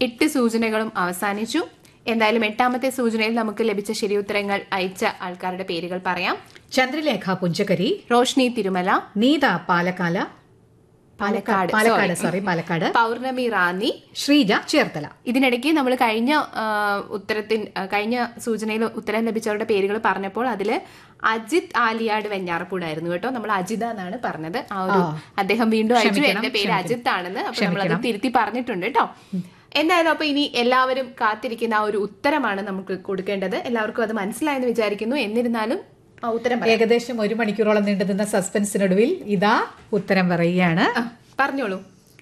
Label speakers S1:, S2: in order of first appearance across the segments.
S1: എട്ട് സൂചനകളും അവസാനിച്ചു എന്തായാലും എട്ടാമത്തെ സൂചനയിൽ നമുക്ക് ലഭിച്ച ശരിയുത്തരങ്ങൾ അയച്ച ആൾക്കാരുടെ പേരുകൾ പറയാം
S2: ചന്ദ്രലേഖ പുഞ്ചക്കരി
S1: റോഷ്നി തിരുമല
S2: നീത പാലക്കാല
S1: പാലക്കാട്
S2: പാലക്കാട്
S1: sorry.
S2: സോറി പാലക്കാട്
S1: പൗർണമി റാന്നി
S2: ശ്രീജ ചേർത്തല
S1: ഇതിനിടയ്ക്ക് നമ്മൾ കഴിഞ്ഞ ആ, ഉത്തരത്തിൻ ആ, കഴിഞ്ഞ സൂചനയിൽ ഉത്തരം ലഭിച്ചവരുടെ പേരുകൾ പറഞ്ഞപ്പോൾ അതിൽ അജിത് ആലിയാട് വെഞ്ഞാറപ്പൂടായിരുന്നു കേട്ടോ നമ്മൾ അജിത എന്നാണ് പറഞ്ഞത് ആ ഒരു അദ്ദേഹം വീണ്ടും അയച്ചു
S2: ക്ഷമിക്കണം,
S1: എന്റെ പേര്
S2: ക്ഷമിക്കണം.
S1: അജിത് ആണെന്ന് അപ്പൊ നമ്മളത്
S2: ക്ഷമിക്കണം.
S1: തിരുത്തി പറഞ്ഞിട്ടുണ്ട് കേട്ടോ എന്തായാലും അപ്പൊ ഇനി എല്ലാവരും കാത്തിരിക്കുന്ന ആ ഒരു ഉത്തരമാണ് നമുക്ക് കൊടുക്കേണ്ടത് എല്ലാവർക്കും അത് മനസ്സിലായെന്ന് വിചാരിക്കുന്നു എന്നിരുന്നാലും ആ ഉത്തരം പറയാം.
S2: ഏകദേശം ഒരു മണിക്കൂറോളം നീണ്ടുനിന്ന സസ്പെൻസിനൊടുവിൽ ഇതാ ഉത്തരം പറയുകയാണ്
S1: ആ, പറഞ്ഞോളൂ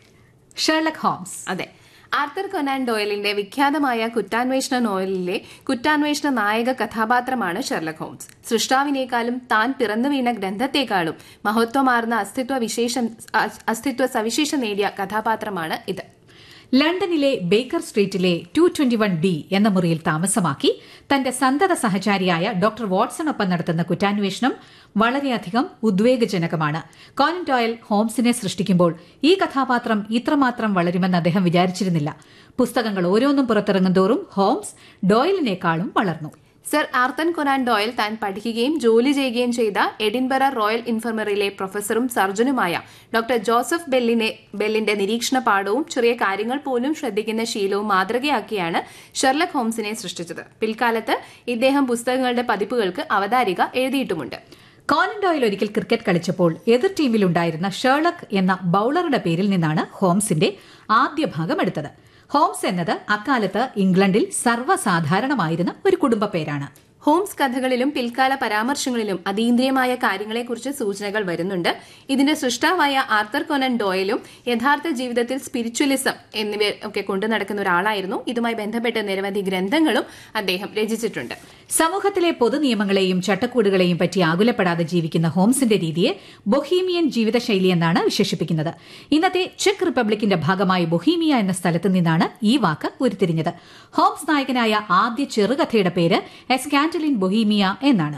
S2: ഷെർലക് ഹോംസ്
S1: അതെ ആർത്തർ കൊനാൻ ഡോയലിന്റെ വിഖ്യാതമായ കുറ്റാന്വേഷണ നോവലിലെ കുറ്റാന്വേഷണ നായക കഥാപാത്രമാണ് ഷെർലക് ഹോംസ് സൃഷ്ടാവിനേക്കാളും താൻ പിറന്നു വീണ ഗ്രന്ഥത്തെക്കാളും മഹത്വമാർന്ന അസ്തിത്വ വിശേഷം അസ്തിത്വ സവിശേഷം നേടിയ കഥാപാത്രമാണ് ഇത്
S2: ലണ്ടനിലെ ബേക്കർ സ്ട്രീറ്റിലെ ടു ട്വന്റി വൺ ബി എന്ന മുറിയിൽ താമസമാക്കി തന്റെ സന്തത സഹചാരിയായ ഡോക്ടർ വാട്സണൊപ്പം നടത്തുന്ന കുറ്റാന്വേഷണം വളരെയധികം ഉദ്വേഗജനകമാണ് കോനൻ ഡോയൽ ഹോംസിനെ സൃഷ്ടിക്കുമ്പോൾ ഈ കഥാപാത്രം ഇത്രമാത്രം വളരുമെന്ന് അദ്ദേഹം വിചാരിച്ചിരുന്നില്ല പുസ്തകങ്ങൾ ഓരോന്നും പുറത്തിറങ്ങും തോറും ഹോംസ് ഡോയലിനേക്കാളും വളർന്നു
S1: സർ ആർത്തൻ കൊനാൻ ഡോയൽ താൻ പഠിക്കുകയും ജോലി ചെയ്യുകയും ചെയ്ത എഡിൻബറ റോയൽ ഇൻഫർമറിയിലെ പ്രൊഫസറും സർജനുമായ ഡോക്ടർ ജോസഫ് ബെല്ലിനെ ബെല്ലിന്റെ നിരീക്ഷണ പാഠവും ചെറിയ കാര്യങ്ങൾ പോലും ശ്രദ്ധിക്കുന്ന ശീലവും മാതൃകയാക്കിയാണ് ഷെർലക് ഹോംസിനെ സൃഷ്ടിച്ചത് പിൽക്കാലത്ത് ഇദ്ദേഹം പുസ്തകങ്ങളുടെ പതിപ്പുകൾക്ക് അവതാരിക എഴുതിയിട്ടുമുണ്ട്
S2: കോനൻ ഡോയിൽ ഒരിക്കൽ ക്രിക്കറ്റ് കളിച്ചപ്പോൾ എതിർ ടീമിലുണ്ടായിരുന്ന ഷേർലക് എന്ന ബൌളറുടെ പേരിൽ നിന്നാണ് ഹോംസിന്റെ ആദ്യ ഭാഗം എടുത്തത് ഹോംസ് എന്നത് അക്കാലത്ത് ഇംഗ്ലണ്ടിൽ സർവ്വസാധാരണമായിരുന്ന ഒരു കുടുംബ പേരാണ്
S1: ഹോംസ് കഥകളിലും പിൽക്കാല പരാമർശങ്ങളിലും അതീന്ദ്രിയമായ കാര്യങ്ങളെക്കുറിച്ച് സൂചനകൾ വരുന്നുണ്ട് ഇതിന്റെ സൃഷ്ടാവായ ആർത്തർ കൊനൻ ഡോയലും യഥാർത്ഥ ജീവിതത്തിൽ സ്പിരിച്വലിസം എന്നിവ ഒക്കെ കൊണ്ടു നടക്കുന്ന ഒരാളായിരുന്നു ഇതുമായി ബന്ധപ്പെട്ട് നിരവധി ഗ്രന്ഥങ്ങളും അദ്ദേഹം രചിച്ചിട്ടുണ്ട്
S2: സമൂഹത്തിലെ പൊതുനിയമങ്ങളെയും ചട്ടക്കൂടുകളെയും പറ്റി ആകുലപ്പെടാതെ ജീവിക്കുന്ന ഹോംസിന്റെ രീതിയെ ബൊഹീമിയൻ ജീവിതശൈലി എന്നാണ് വിശേഷിപ്പിക്കുന്നത് ഇന്നത്തെ ചെക്ക് റിപ്പബ്ലിക്കിന്റെ ഭാഗമായ ബൊഹീമിയ എന്ന സ്ഥലത്ത് നിന്നാണ് ഈ വാക്ക് ഉരുത്തിരിഞ്ഞത് ഹോംസ് നായകനായ ആദ്യ ചെറുകഥയുടെ പേര് എസ്കാന്റലിൻ ബൊഹീമിയ എന്നാണ്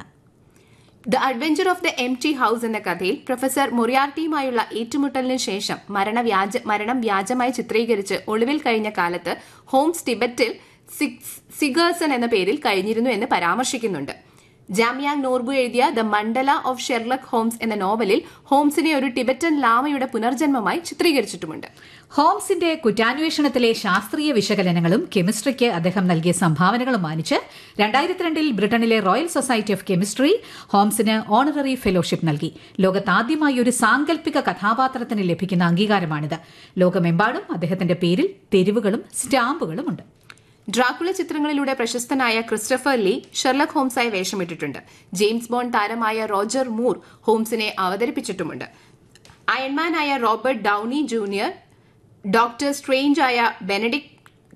S1: the adventure of the empty house എന്ന കഥയിൽ പ്രൊഫസർ മൊറിയാർട്ടിയുമായുള്ള ഏറ്റുമുട്ടലിന് ശേഷം മരണവ്യാജ മരണം വ്യാജമായി ചിത്രീകരിച്ച് ഒളിവിൽ കഴിഞ്ഞ കാലത്ത് ഹോംസ് ടിബറ്റിൽ സിക്സ്- സിഗേഴ്സൺ എന്ന പേരിൽ കഴിഞ്ഞിരുന്നു എന്ന് പരാമർശിക്കുന്നുണ്ട് ജാമിയാങ് നോർബു എഴുതിയ ദ മണ്ഡല ഓഫ് ഷെർലക് ഹോംസ് എന്ന നോവലിൽ ഹോംസിനെ ഒരു ടിബറ്റൻ ലാമയുടെ പുനർജന്മമായി ചിത്രീകരിച്ചിട്ടുമുണ്ട്
S2: ഹോംസിന്റെ കുറ്റാന്വേഷണത്തിലെ ശാസ്ത്രീയ വിശകലനങ്ങളും കെമിസ്ട്രിക്ക് അദ്ദേഹം നൽകിയ സംഭാവനകളും മാനിച്ച് രണ്ടായിരത്തി രണ്ടിൽ ബ്രിട്ടനിലെ റോയൽ സൊസൈറ്റി ഓഫ് കെമിസ്ട്രി ഹോംസിന് ഓണററി ഫെലോഷിപ്പ് നൽകി ലോകത്താദ്യമായി ഒരു സാങ്കല്പിക കഥാപാത്രത്തിന് ലഭിക്കുന്ന അംഗീകാരമാണിത് ലോകമെമ്പാടും അദ്ദേഹത്തിന്റെ പേരിൽ തെരുവുകളും സ്റ്റാമ്പുകളും ഉണ്ട്
S1: ഡ്രാക്കുള ചിത്രങ്ങളിലൂടെ പ്രശസ്തനായ ക്രിസ്റ്റഫർ ലീ ഷെർലക് ഹോംസായി വേഷമിട്ടിട്ടുണ്ട് ജെയിംസ് ബോണ്ട് താരമായ റോജർ മൂർ ഹോംസിനെ അവതരിപ്പിച്ചിട്ടുമുണ്ട് അയൺമാനായ Robert Downey Junior Doctor Strange ആയ ബെനഡിക്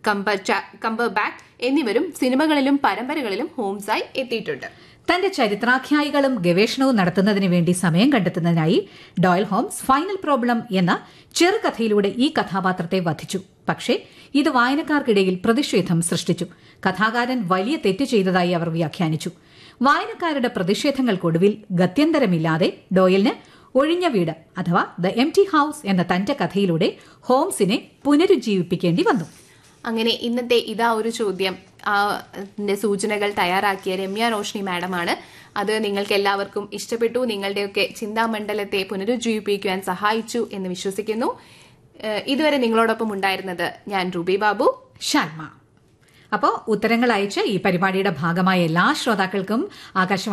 S1: കംബർബാക്ക് എന്നിവരും സിനിമകളിലും പരമ്പരകളിലും ഹോംസായി എത്തിയിട്ടുണ്ട്
S2: തന്റെ ചരിത്രാഖ്യായികളും ഗവേഷണവും നടത്തുന്നതിന് വേണ്ടി സമയം കണ്ടെത്തുന്നതിനായി ഡോയൽ ഹോംസ് ഫൈനൽ പ്രോബ്ലം എന്ന ചെറുകഥയിലൂടെ ഈ കഥാപാത്രത്തെ വധിച്ചു പക്ഷേ ഇത് വായനക്കാർക്കിടയിൽ പ്രതിഷേധം സൃഷ്ടിച്ചു കഥാകാരൻ വലിയ തെറ്റ് ചെയ്തതായി അവർ വ്യാഖ്യാനിച്ചു വായനക്കാരുടെ പ്രതിഷേധങ്ങൾക്കൊടുവിൽ ഗത്യന്തരമില്ലാതെ ഡോയലിന് ഒഴിഞ്ഞ വീട് അഥവാ ദ എം ടി ഹൌസ് എന്ന തന്റെ കഥയിലൂടെ ഹോംസിനെ പുനരുജ്ജീവിപ്പിക്കേണ്ടി വന്നു
S1: അങ്ങനെ ഇന്നത്തെ ഇതാ ഒരു ചോദ്യം ആ, ന്റെ സൂചനകൾ തയ്യാറാക്കിയ രമ്യ റോഷ്നി മാഡമാണ് അത് നിങ്ങൾക്ക് എല്ലാവർക്കും ഇഷ്ടപ്പെട്ടു നിങ്ങളുടെയൊക്കെ ചിന്താമണ്ഡലത്തെ പുനരുജ്ജീവിപ്പിക്കുവാൻ സഹായിച്ചു എന്ന് വിശ്വസിക്കുന്നു ഏഹ് ഇതുവരെ നിങ്ങളോടൊപ്പം ഉണ്ടായിരുന്നത് ഞാൻ റൂബി ബാബു
S2: ഷാൽമ അപ്പോൾ ഉത്തരങ്ങൾ അയച്ച് ഈ പരിപാടിയുടെ ഭാഗമായ എല്ലാ ശ്രോതാക്കൾക്കും ആകാശവാണി